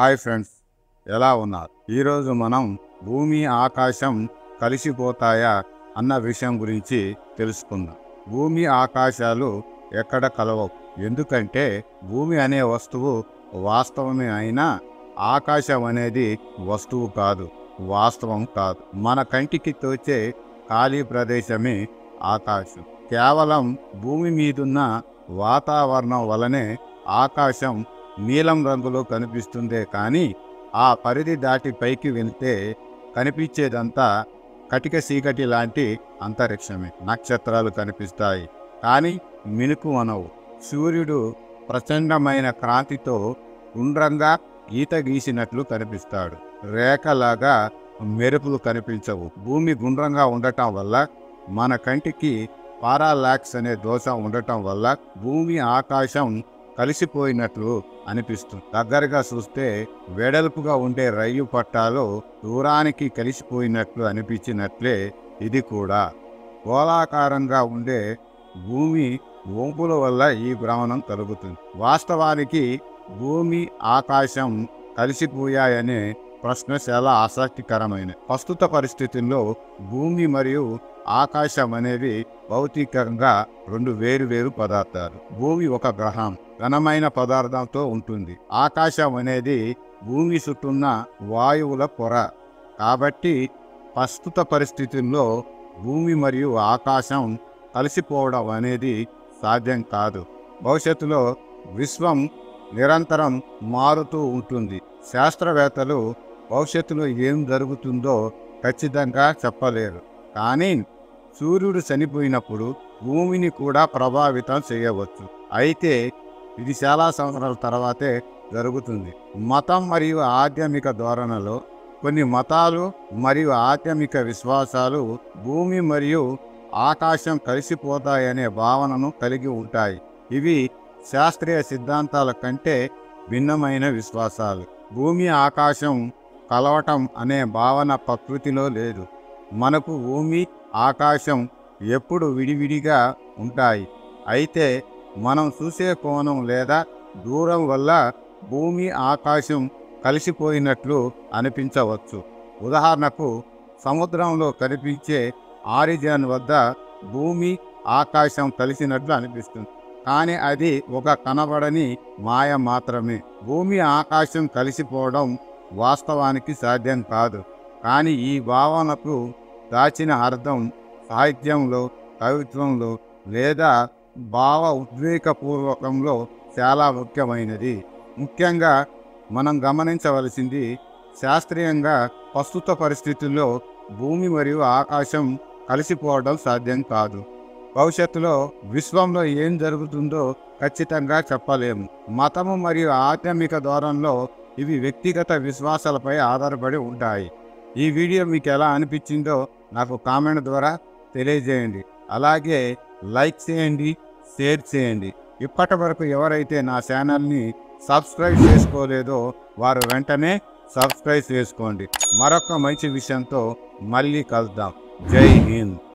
hi friends ఎలా ఉన్నారు ఈరోజు మనం భూమి ఆకాశం కలిసిపోతాయా అన్న విషయం గురించి తెలుసుకుందాం భూమి ఆకాశాలు ఎక్కడ కలవవు ఎందుకంటే భూమి అనే వస్తువు వాస్తవమే అయినా ఆకాశం అనేది వస్తువు కాదు వాస్తవం కాదు మన కంటికి తోచే ఖాళీ ప్రదేశమే ఆకాశం కేవలం భూమి మీదున్న వాతావరణం వలనే ఆకాశం నీలం రంగులో కనిపిస్తుందే కానీ ఆ పరిధి దాటి పైకి వెళ్తే కనిపించేదంతా కటిక చీకటి లాంటి అంతరిక్షమే నక్షత్రాలు కనిపిస్తాయి కానీ మినుకు అనవు సూర్యుడు ప్రచండమైన క్రాంతితో గుండ్రంగా గీత గీసినట్లు కనిపిస్తాడు రేఖలాగా మెరుపులు కనిపించవు భూమి గుండ్రంగా ఉండటం వల్ల మన కంటికి పారాలాక్స్ అనే దోషం ఉండటం వల్ల భూమి ఆకాశం కలిసిపోయినట్లు అనిపిస్తుంది దగ్గరగా చూస్తే వెడల్పుగా ఉండే రైలు పట్టాలు దూరానికి కలిసిపోయినట్లు అనిపించినట్లే ఇది కూడా గోళాకారంగా ఉండే భూమి వంపుల వల్ల ఈ భ్రమణం కలుగుతుంది వాస్తవానికి భూమి ఆకాశం కలిసిపోయాయనే ప్రశ్న చాలా ఆసక్తికరమైన ప్రస్తుత పరిస్థితుల్లో భూమి మరియు ఆకాశం అనేవి భౌతికంగా రెండు వేరు వేరు పదార్థాలు భూమి ఒక గ్రహం ఘనమైన పదార్థంతో ఉంటుంది ఆకాశం అనేది భూమి చుట్టూన్న వాయువుల పొర కాబట్టి ప్రస్తుత పరిస్థితుల్లో భూమి మరియు ఆకాశం కలిసిపోవడం అనేది సాధ్యం కాదు భవిష్యత్తులో విశ్వం నిరంతరం మారుతూ ఉంటుంది శాస్త్రవేత్తలు భవిష్యత్తులో ఏం జరుగుతుందో ఖచ్చితంగా చెప్పలేరు కానీ సూర్యుడు చనిపోయినప్పుడు భూమిని కూడా ప్రభావితం చేయవచ్చు అయితే ఇది చాలా సంవత్సరాల తర్వాతే జరుగుతుంది మతం మరియు ఆధ్యాత్మిక ధోరణలో కొన్ని మతాలు మరియు ఆధ్యాత్మిక విశ్వాసాలు భూమి మరియు ఆకాశం కలిసిపోతాయనే భావనను కలిగి ఉంటాయి ఇవి శాస్త్రీయ సిద్ధాంతాల కంటే భిన్నమైన విశ్వాసాలు భూమి ఆకాశం కలవటం అనే భావన ప్రకృతిలో లేదు మనకు భూమి ఆకాశం ఎప్పుడు విడివిడిగా ఉంటాయి అయితే మనం చూసే కోణం లేదా దూరం వల్ల భూమి ఆకాశం కలిసిపోయినట్లు అనిపించవచ్చు ఉదాహరణకు సముద్రంలో కనిపించే ఆరిజన్ వద్ద భూమి ఆకాశం కలిసినట్లు అనిపిస్తుంది కానీ అది ఒక కనబడని మాయ మాత్రమే భూమి ఆకాశం కలిసిపోవడం వాస్తవానికి సాధ్యం కాదు కానీ ఈ భావనకు దాచిన అర్థం సాహిత్యంలో కవిత్వంలో లేదా భావ ఉద్వేగపూర్వకంలో చాలా ముఖ్యమైనది ముఖ్యంగా మనం గమనించవలసింది శాస్త్రీయంగా ప్రస్తుత పరిస్థితుల్లో భూమి మరియు ఆకాశం కలిసిపోవడం సాధ్యం కాదు భవిష్యత్తులో విశ్వంలో ఏం జరుగుతుందో ఖచ్చితంగా చెప్పలేము మతము మరియు ఆధ్యాత్మిక ధోరణిలో ఇవి వ్యక్తిగత విశ్వాసాలపై ఆధారపడి ఉంటాయి ఈ వీడియో మీకు ఎలా అనిపించిందో నాకు కామెంట్ ద్వారా తెలియజేయండి అలాగే లైక్ చేయండి షేర్ చేయండి ఇప్పటి వరకు ఎవరైతే నా ఛానల్ని సబ్స్క్రైబ్ చేసుకోలేదో వారు వెంటనే సబ్స్క్రైబ్ చేసుకోండి మరొక మంచి విషయంతో మళ్ళీ కలుద్దాం జై హింద్